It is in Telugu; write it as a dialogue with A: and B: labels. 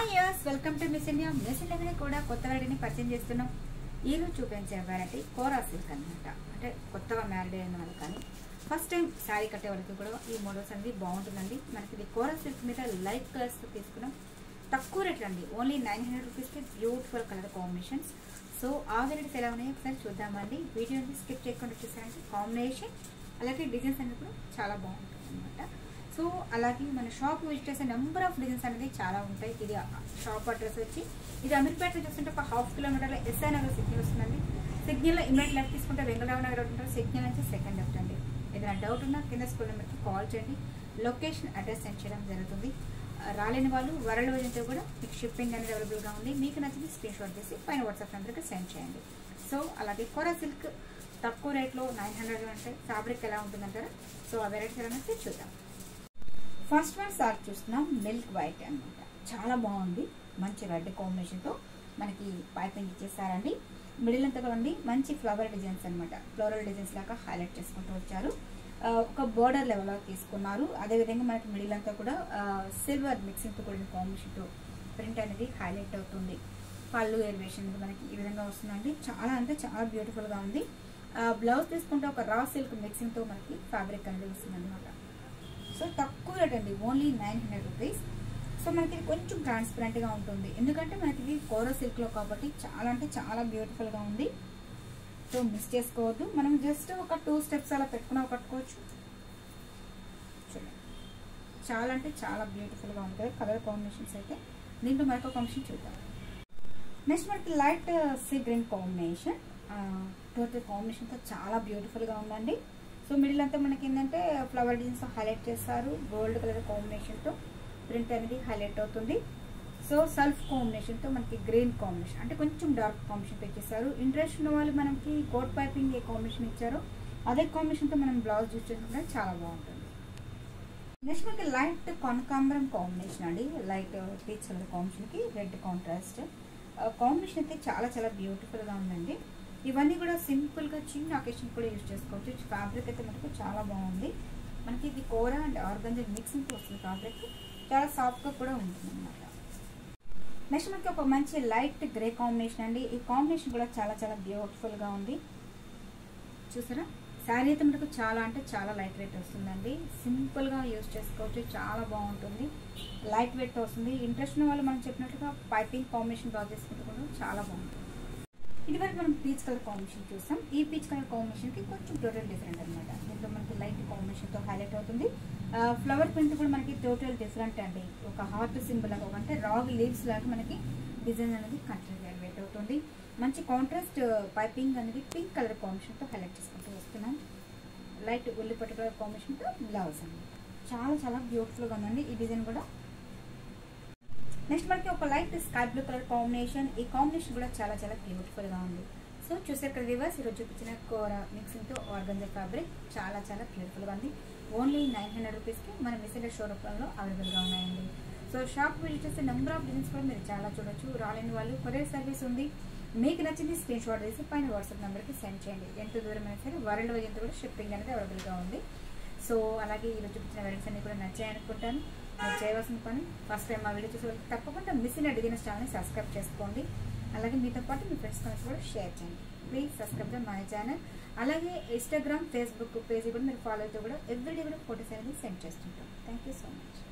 A: viewers welcome to Miss India Miss ఇండియాని కూడా కొత్త వెరైటీని పరిచయం చేస్తున్నాం ఈ రోజు చూపించే వెరైటీ కోరా సిల్క్ అనమాట అంటే కొత్తగా మ్యారీడ్ అయిన వాళ్ళు కానీ ఫస్ట్ టైం శారీ కట్టే వాళ్ళకి కూడా ఈ మోడల్స్ అనేది బాగుంటుందండి మనకి ఇది కోరా సిల్క్ మీద లైట్ కలర్స్ తీసుకున్నాం తక్కువ రేట్లు అండి ఓన్లీ నైన్ హండ్రెడ్ రూపీస్కి బ్యూటిఫుల్ కలర్ కాంబినేషన్స్ సో ఆ వెరైటీస్ ఎలా ఉన్నాయో ఒకసారి చూద్దామండి వీడియోని స్కిప్ చేయకుండా చూసారంటే కాంబినేషన్ అలాగే డిజైన్స్ అనేది కూడా చాలా బాగుంటుంది అనమాట సో అలాగే మన షాప్ విజిట్ చేసే నెంబర్ ఆఫ్ డిజైన్స్ అనేది చాలా ఉంటాయి ఇది షాప్ అడ్రస్ వచ్చి ఇది అమీర్పేట చూస్తుంటే ఒక హాఫ్ కిలోమీటర్ల ఎస్ఐ నగర్ సిగ్నల్ వస్తుందండి సిగ్నల్ ఇమీడియట్ లెఫ్ట్ తీసుకుంటే వెంగళరావు నగర్ రోడ్ ఉంటుంది సిగ్నల్ నుంచి సెకండ్ లెఫ్ట్ అండి ఏదైనా డౌట్ ఉన్నా కింద స్కూల్ నెంబర్కి కాల్ చేయండి లొకేషన్ అడ్రస్ సెండ్ చేయడం జరుగుతుంది ఆ, రాలేని వాళ్ళు వరల్డ్ వైజ్తో కూడా మీకు షిప్పింగ్ అనేది అవైలబుల్గా ఉంది మీకు నచ్చింది స్క్రీన్ షాట్ చేసి పైన వాట్సాప్ నెంబర్కి సెండ్ చేయండి సో అలాగే కొరా సిల్క్ తక్కువ రేట్లో నైన్ హండ్రెడ్ అంటే ఫ్యాబ్రిక్ ఎలా ఉంటుందంటారా సో ఆ వెరైటీస్ ఎలా అనేది చూద్దాం ఫస్ట్ వన్ సార్ చూస్తున్నాం మిల్క్ వైట్ అన్నమాట చాలా బాగుంది మంచి రెడ్ కాంబినేషన్తో మనకి పైపింగ్ ఇచ్చేసారండి మిడిల్ అంతా కూడా ఉంది మంచి ఫ్లవర్ డిజైన్స్ అన్నమాట ఫ్లోరల్ డిజైన్స్ లాగా హైలైట్ చేసుకుంటూ వచ్చారు ఆ, ఒక బోర్డర్ లెవెల్లో తీసుకున్నారు అదేవిధంగా మనకి మిడిల్ అంతా కూడా సిల్వర్ మిక్సింగ్తో కూడిన కాంబినేషన్తో ప్రింట్ అనేది హైలైట్ అవుతుంది పళ్ళు ఎలివేషన్ మనకి ఈ విధంగా వస్తుందండి చాలా అంటే చాలా బ్యూటిఫుల్గా ఉంది బ్లౌజ్ తీసుకుంటే ఒక రా సిల్క్ మిక్సింగ్తో మనకి ఫ్యాబ్రిక్ అనేది వస్తుంది అనమాట సో తక్కువ రేట్ అండి only nine hundred rupees so మనకి ఇది కొంచెం ట్రాన్స్పరెంట్గా ఉంటుంది ఎందుకంటే మనకి ఇది కోరో సిల్క్లో కాబట్టి చాలా అంటే చాలా బ్యూటిఫుల్గా ఉంది సో మిస్ చేసుకోవద్దు మనం జస్ట్ ఒక టూ స్టెప్స్ అలా పెట్టుకున్నా కట్టుకోవచ్చు చూడండి చాలా అంటే చాలా బ్యూటిఫుల్గా ఉంటుంది కలర్ కాంబినేషన్స్ అయితే దీంట్లో మరొక కాంబినేషన్ చూద్దాం నెక్స్ట్ మనకి light sea green combination total కాంబినేషన్తో చాలా బ్యూటిఫుల్గా ఉందండి సో మిడిల్ అంతా మనకి ఏంటంటే ఫ్లవర్ డిజైన్స్ హైలైట్ చేస్తారు గోల్డ్ కలర్ కాంబినేషన్తో ప్రింట్ అనేది హైలైట్ అవుతుంది సో సెల్ఫ్ కాంబినేషన్తో మనకి గ్రీన్ కాంబినేషన్ అంటే కొంచెం డార్క్ కాంబినేషన్ ఇచ్చేసారు ఇంట్రెస్ట్ ఉన్న వాళ్ళు మనకి కోట్ పైపింగ్ ఏ కాంబినేషన్ ఇచ్చారో అదే కాంబినేషన్తో మనం బ్లౌజ్ యూజ్ చేసుకుంటే చాలా బాగుంటుంది నెక్స్ట్ మనకి లైట్ కనకాంబరం కాంబినేషన్ అండి లైట్ పీచ్ కలర్ కాంబినేషన్కి రెడ్ కాంట్రాస్ట్ కాంబినేషన్ అయితే చాలా చాలా బ్యూటిఫుల్గా ఉందండి ఇవన్నీ కూడా సింపుల్గా చిన్న అకేషన్ కూడా యూజ్ చేసుకోవచ్చు ఫ్యాబ్రిక్ అయితే మనకు చాలా బాగుంది మనకి ఇది కూర అండ్ ఆర్గంజా మిక్సింగ్తో వస్తుంది ఫ్యాబ్రిక్ చాలా సాఫ్ట్గా కూడా ఉంటుంది అనమాట నెక్స్ట్ మనకి ఒక మంచి లైట్ గ్రే కాంబినేషన్ అండి ఈ కాంబినేషన్ కూడా చాలా చాలా బ్యూటిఫుల్గా ఉంది చూసారా శారీ అయితే మనకు చాలా అంటే చాలా లైట్ వెయిట్ వస్తుందండి సింపుల్గా యూజ్ చేసుకోవచ్చు చాలా బాగుంటుంది లైట్ వెయిట్ వస్తుంది ఇంట్రెస్ట్ ఉన్న వాళ్ళు మనం చెప్పినట్లుగా పైపింగ్ కాంబినేషన్ బాగా చేసుకుంటే కూడా చాలా బాగుంటుంది ఇదివరకు మనం పీచ్ కలర్ కాంబినేషన్ చూస్తాం ఈ పీచ్ కలర్ కాంబినేషన్కి కొంచెం టోటల్ డిఫరెంట్ అనమాట దీంట్లో మనకి లైట్ కాంబినేషన్తో హైలైట్ అవుతుంది ఫ్లవర్ ప్రింట్ కూడా మనకి టోటల్ డిఫరెంట్ అండి ఒక హార్ట్ సింబల్ లాగా అంటే రాగ్ లీవ్స్ లాగా మనకి డిజైన్ అనేది కంటిన్యూ ఎలివేట్ అవుతుంది మంచి కాంట్రాస్ట్ పైపింగ్ అనేది పింక్ కలర్ కాంబినేషన్తో హైలైట్ చేసుకుంటూ వస్తున్నాం లైట్ ఉల్లిపట్టు కలర్ కాంబినేషన్తో బ్లౌజ్ అండి చాలా చాలా బ్యూటిఫుల్గా ఉందండి ఈ డిజైన్ కూడా నెక్స్ట్ మనకి ఒక light sky blue colour combination ఈ కాంబినేషన్ కూడా చాలా చాలా బ్యూటిఫుల్ గా ఉంది సో చూసారు కదా వివర్స్ ఈరోజు చూపించిన కూర మిక్సింగ్ తో ఆర్గంజా ఫ్యాబ్రిక్ చాలా చాలా బ్యూటిఫుల్ గా ఉంది ఓన్లీ నైన్ హండ్రెడ్ రూపీస్ కి మన మిస్ ఇండియా షోరూమ్ లో అవైలబుల్ గా ఉన్నాయండి సో షాప్ విజిట్ చేస్తే నెంబర్ ఆఫ్ డిజైన్స్ కూడా మీరు చాలా చూడొచ్చు రాలేని వాళ్ళు కొరియర్ సర్వీస్ ఉంది మీకు నచ్చింది స్క్రీన్ షాట్ చేసి పైన వాట్సాప్ నెంబర్కి సెండ్ చేయండి ఎంత దూరం అయినా సరే వరల్డ్ వైజ్ కూడా షిప్పింగ్ అనేది అవైలబుల్గా ఉంది సో అలాగే ఈరోజు చూపించిన వెరైటీస్ అన్ని కూడా నచ్చాయి అనుకుంటాను మీరు చేయవలసిన పని ఫస్ట్ టైం మా వీడియో చూసే వాళ్ళకి తప్పకుండా మిస్ ఇన్ డిజైనర్స్ ఛానల్ని సబ్స్క్రైబ్ చేసుకోండి అలాగే మీతో పాటు మీ ఫ్రెండ్స్ కూడా షేర్ చేయండి please subscribe the my channel అలాగే ఇన్స్టాగ్రామ్ ఫేస్బుక్ పేజీ కూడా మీరు ఫాలో అయితే కూడా ఎవ్రీడే కూడా ఫోటోస్ అనేది సెండ్ చేస్తుంటాం థ్యాంక్ యూ సో మచ్